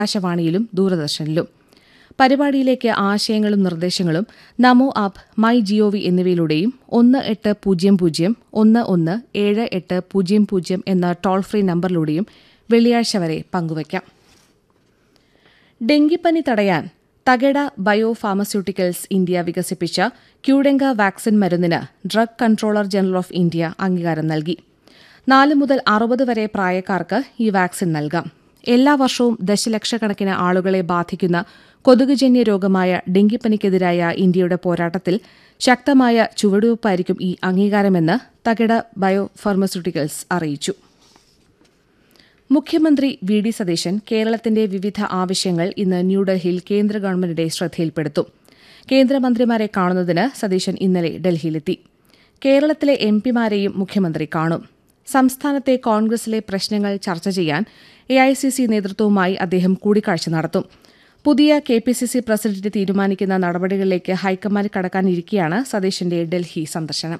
ആകാശവാണിയിലും ദൂരദർശനിലും പരിപാടിയിലേക്ക് ആശയങ്ങളും നിർദ്ദേശങ്ങളും നമോ ആപ്പ് മൈ ജിഒവി എന്നിവയിലൂടെയും ഒന്ന് എട്ട് പൂജ്യം പൂജ്യം ഒന്ന് ഒന്ന് ഏഴ് എട്ട് പൂജ്യം പൂജ്യം എന്ന ടോൾ ഫ്രീ നമ്പറിലൂടെയും വെള്ളിയാഴ്ച വരെ പങ്കുവയ്ക്കാം ഡെങ്കിപ്പനി തടയാൻ തകെഡ ബയോ ഫാർമസ്യൂട്ടിക്കൽസ് ഇന്ത്യ വികസിപ്പിച്ച ക്യൂഡെങ്ക വാക്സിൻ മരുന്നിന് drug controller general of India അംഗീകാരം നൽകി നാല് മുതൽ അറുപത് വരെ പ്രായക്കാർക്ക് ഈ വാക്സിൻ നൽകാം എല്ലാ വർഷവും ദശലക്ഷക്കണക്കിന് ആളുകളെ ബാധിക്കുന്ന കൊതുകുജന്യ രോഗമായ ഡെങ്കിപ്പനിക്കെതിരായ ഇന്ത്യയുടെ പോരാട്ടത്തിൽ ശക്തമായ ചുവടുവയ്പ്പായിരിക്കും ഈ അംഗീകാരമെന്ന് തകെഡ ബയോ ഫാർമസ്യൂട്ടിക്കൽസ് അറിയിച്ചു മുഖ്യമന്ത്രി വി ഡി സതീശൻ കേരളത്തിന്റെ വിവിധ ആവശ്യങ്ങൾ ഇന്ന് ന്യൂഡൽഹിയിൽ കേന്ദ്ര ഗവൺമെന്റിന്റെ ശ്രദ്ധയിൽപ്പെടുത്തും കേന്ദ്രമന്ത്രിമാരെ കാണുന്നതിന് സതീശൻ ഇന്നലെ ഡൽഹിയിലെത്തി കേരളത്തിലെ എം പിമാരെയും മുഖ്യമന്ത്രി കാണും സംസ്ഥാനത്തെ കോൺഗ്രസിലെ പ്രശ്നങ്ങൾ ചർച്ച ചെയ്യാൻ എഐസിസി നേതൃത്വവുമായി അദ്ദേഹം കൂടിക്കാഴ്ച നടത്തും പുതിയ K P C C president തീരുമാനിക്കുന്ന നടപടികളിലേക്ക് ഹൈക്കമാൻഡ് കടക്കാനിരിക്കെയാണ് സതീശന്റെ ഡൽഹി സന്ദർശനം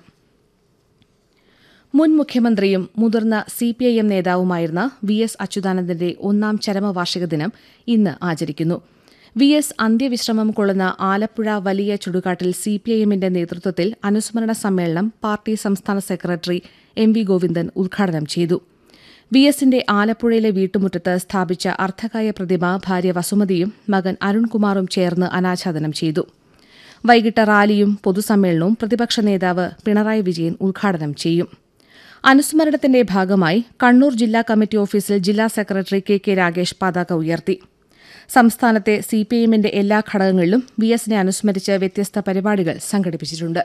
മുൻ മുഖ്യമന്ത്രിയും മുതിർന്ന സിപിഐഎം നേതാവുമായിരുന്ന വി എസ് അച്യുതാനന്ദന്റെ ഒന്നാം ചരമവാർഷിക ദിനം ഇന്ന് ആചരിക്കുന്നു വി എസ് അന്ത്യവിശ്രമം കൊള്ളുന്ന ആലപ്പുഴ വലിയ ചുടുകാട്ടിൽ സിപിഐഎമ്മിന്റെ നേതൃത്വത്തിൽ അനുസ്മരണ സമ്മേളനം പാർട്ടി സംസ്ഥാന സെക്രട്ടറി എം വി ഗോവിന്ദൻ ഉദ്ഘാടനം ചെയ്തു വി എസിന്റെ ആലപ്പുഴയിലെ വീട്ടുമുറ്റത്ത് സ്ഥാപിച്ച അർദ്ധകായ പ്രതിമ ഭാര്യ വസുമതിയും മകൻ അരുൺകുമാറും ചേർന്ന് അനാച്ഛാദനം ചെയ്തു വൈകിട്ട് റാലിയും പൊതുസമ്മേളനവും പ്രതിപക്ഷ നേതാവ് പിണറായി വിജയൻ ഉദ്ഘാടനം ചെയ്യും അനുസ്മരണത്തിന്റെ ഭാഗമായി കണ്ണൂർ ജില്ലാ കമ്മിറ്റി ഓഫീസിൽ ജില്ലാ സെക്രട്ടറി കെ കെ രാഗേഷ് പതാക ഉയർത്തി സംസ്ഥാനത്തെ സിപിഐഎമ്മിന്റെ എല്ലാ ഘടകങ്ങളിലും വി എസിനെ അനുസ്മരിച്ച് വ്യത്യസ്ത പരിപാടികൾ സംഘടിപ്പിച്ചിട്ടുണ്ട്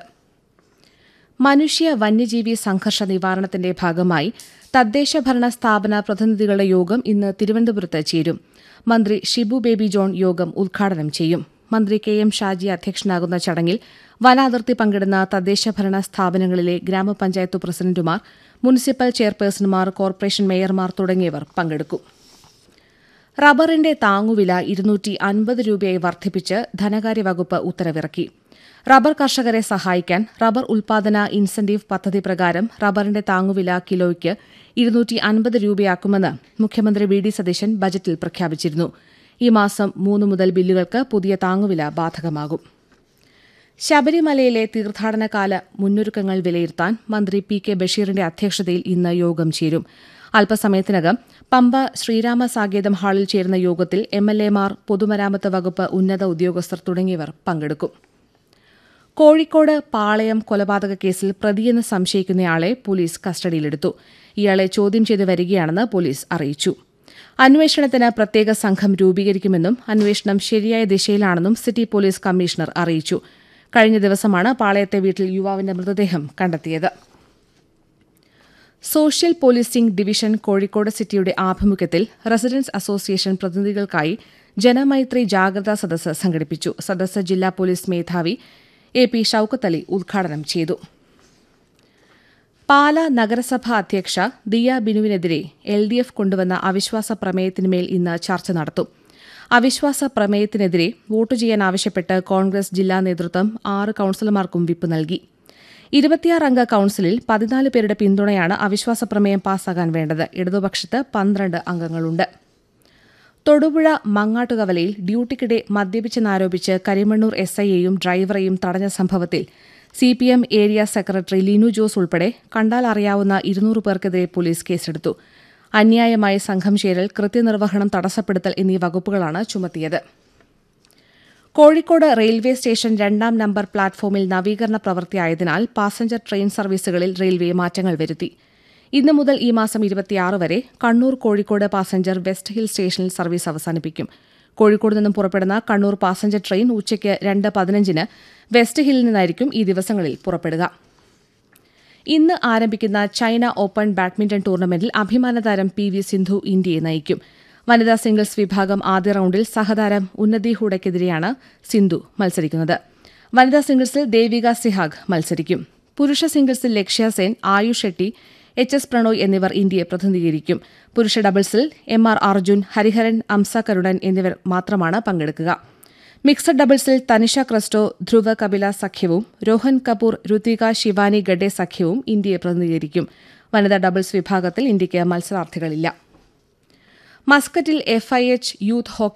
മനുഷ്യ വന്യജീവി സംഘർഷ നിവാരണത്തിന്റെ ഭാഗമായി തദ്ദേശ ഭരണ സ്ഥാപന പ്രതിനിധികളുടെ യോഗം ഇന്ന് തിരുവനന്തപുരത്ത് ചേരും മന്ത്രി ഷിബു ബേബി ജോൺ യോഗം ഉദ്ഘാടനം ചെയ്യും മന്ത്രി കെ എം ഷാജി അധ്യക്ഷനാകുന്ന ചടങ്ങിൽ വനാതിർത്തി പങ്കിടുന്ന തദ്ദേശ ഭരണ സ്ഥാപനങ്ങളിലെ ഗ്രാമപഞ്ചായത്ത് പ്രസിഡന്റുമാർ മുനിസിപ്പൽ ചെയർപേഴ്സൺമാർ കോർപ്പറേഷൻ മേയർമാർ തുടങ്ങിയവർ പങ്കെടുക്കും റബ്ബറിന്റെ താങ്ങുവില ഇരുന്നൂറ്റി അൻപത് രൂപയായി വർദ്ധിപ്പിച്ച് ധനകാര്യ വകുപ്പ് ഉത്തരവിറക്കി റബ്ബർ കർഷകരെ സഹായിക്കാൻ റബ്ബർ ഉൽപാദന ഇൻസെന്റീവ് പദ്ധതി പ്രകാരം റബ്ബറിന്റെ താങ്ങുവില കിലോയ്ക്ക് ഇരുന്നൂറ്റി അൻപത് രൂപയാക്കുമെന്ന് മുഖ്യമന്ത്രി വി ഡി സതീശൻ ബജറ്റിൽ പ്രഖ്യാപിച്ചിരുന്നു ഈ മാസം മൂന്ന് മുതൽ ബില്ലുകൾക്ക് പുതിയ താങ്ങുവില ബാധകമാകും ശബരിമലയിലെ തീർത്ഥാടനകാല മുന്നൊരുക്കങ്ങൾ വിലയിരുത്താൻ മന്ത്രി പി കെ ബഷീറിന്റെ അധ്യക്ഷതയിൽ ഇന്ന് യോഗം ചേരും അല്പസമയത്തിനകം പമ്പ ശ്രീരാമ സാകേതം ഹാളിൽ ചേരുന്ന യോഗത്തിൽ എംഎൽഎമാർ പൊതുമരാമത്ത് വകുപ്പ് ഉന്നത ഉദ്യോഗസ്ഥർ തുടങ്ങിയവർ പങ്കെടുക്കും കോഴിക്കോട് പാളയം കൊലപാതക കേസിൽ പ്രതിയെന്ന് സംശയിക്കുന്നയാളെ പോലീസ് കസ്റ്റഡിയിലെടുത്തു ഇയാളെ ചോദ്യം ചെയ്ത് വരികയാണെന്ന് പോലീസ് അറിയിച്ചു അന്വേഷണത്തിന് പ്രത്യേക സംഘം രൂപീകരിക്കുമെന്നും അന്വേഷണം ശരിയായ ദിശയിലാണെന്നും സിറ്റി പോലീസ് കമ്മീഷണർ അറിയിച്ചു കഴിഞ്ഞ ദിവസമാണ് പാളയത്തെ വീട്ടിൽ യുവാവിന്റെ മൃതദേഹം കണ്ടെത്തിയത് സോഷ്യൽ പോലീസിംഗ് ഡിവിഷൻ കോഴിക്കോട് സിറ്റിയുടെ ആഭിമുഖ്യത്തിൽ റെസിഡൻസ് അസോസിയേഷൻ പ്രതിനിധികൾക്കായി ജനമൈത്രി ജാഗ്രതാ സദസ്സ് സംഘടിപ്പിച്ചു സദസ്സ് ജില്ലാ പോലീസ് മേധാവി എ പി ഷൌക്കത്ത് അലി ഉദ്ഘാടനം ചെയ്തു പാല നഗരസഭാ അധ്യക്ഷ ദിയ ബിനുവിനെതിരെ എൽ ഡി എഫ് കൊണ്ടുവന്ന അവിശ്വാസ പ്രമേയത്തിന്മേൽ ഇന്ന് ചർച്ച നടത്തും അവിശ്വാസ പ്രമേയത്തിനെതിരെ വോട്ട് ചെയ്യാൻ ആവശ്യപ്പെട്ട് കോൺഗ്രസ് ജില്ലാ നേതൃത്വം ആറ് കൌൺസിലർമാർക്കും വിപ്പ് നൽകി ഇരുപത്തിയാറംഗ കൌൺസിലിൽ പതിനാല് പേരുടെ പിന്തുണയാണ് അവിശ്വാസ പ്രമേയം പാസ്സാകാൻ വേണ്ടത് ഇടതുപക്ഷത്ത് പന്ത്രണ്ട് അംഗങ്ങളുണ്ട് തൊടുപുഴ മങ്ങാട്ടുകവലയിൽ ഡ്യൂട്ടിക്കിടെ മദ്യപിച്ചെന്നാരോപിച്ച് കരിമണ്ണൂർ എസ് ഐയെയും ഡ്രൈവറെയും തടഞ്ഞ സംഭവത്തിൽ CPM area secretary Linu Jose ഉൾപ്പെടെ കണ്ടാൽ അറിയാവുന്ന ഇരുന്നൂറ് പേർക്കെതിരെ പോലീസ് കേസെടുത്തു അന്യായമായ സംഘം ചേരൽ കൃത്യനിർവഹണം തടസ്സപ്പെടുത്തൽ എന്നീ വകുപ്പുകളാണ് ചുമത്തിയത് കോഴിക്കോട് റെയിൽവേ സ്റ്റേഷൻ രണ്ടാം നമ്പർ പ്ലാറ്റ്ഫോമിൽ നവീകരണ പ്രവൃത്തിയായതിനാൽ പാസഞ്ചർ ട്രെയിൻ സർവീസുകളിൽ റെയിൽവേ മാറ്റങ്ങൾ വരുത്തി ഇന്നു മുതൽ ഈ മാസം ഇരുപത്തിയാറ് വരെ Kannur Kozhikode passenger West Hill സ്റ്റേഷനിൽ സർവീസ് അവസാനിപ്പിക്കും കോഴിക്കോട് നിന്നും പുറപ്പെടുന്ന കണ്ണൂർ പാസഞ്ചർ ട്രെയിൻ ഉച്ചയ്ക്ക് രണ്ട് പതിനഞ്ചിന് വെസ്റ്റ് ഹില്ലിൽ നിന്നായിരിക്കും ഈ ദിവസങ്ങളിൽ പുറപ്പെടുക ഇന്ന് ആരംഭിക്കുന്ന ചൈന ഓപ്പൺ ബാഡ്മിന്റൺ ടൂർണമെന്റിൽ അഭിമാനതാരം പി വി സിന്ധു ഇന്ത്യയെ നയിക്കും വനിതാ സിംഗിൾസ് വിഭാഗം ആദ്യ റൌണ്ടിൽ സഹതാരം ഉന്നതി ഹൂഡയ്ക്കെതിരെയാണ് സിന്ധു മത്സരിക്കുന്നത് വനിതാ സിംഗിൾസിൽ ദേവിക സിഹാഗ് മത്സരിക്കും പുരുഷ സിംഗിൾസിൽ ലക്ഷ്യ സെൻ ആയുഷ് ഷെട്ടി എച്ച് എസ് പ്രണോയ് എന്നിവർ ഇന്ത്യയെ പ്രതിനിധീകരിക്കും പുരുഷ ഡബിൾസിൽ എം ആർ അർജുൻ ഹരിഹരൻ അംസ കരുണൻ എന്നിവർ മാത്രമാണ് പങ്കെടുക്കുക മിക്സഡ് ഡബിൾസിൽ തനിഷ ക്രസ്റ്റോ ധ്രുവ കപില സഖ്യവും രോഹൻ കപൂർ ഋതിക ശിവാനി ഗഡെ സഖ്യവും ഇന്ത്യയെ പ്രതിനിധീകരിക്കും വനിതാ ഡബിൾസ് വിഭാഗത്തിൽ ഇന്ത്യയ്ക്ക് മത്സരാർത്ഥികളില്ല മസ്കറ്റിൽ എഫ്ഐഎച്ച് യൂത്ത് ഹോക്കി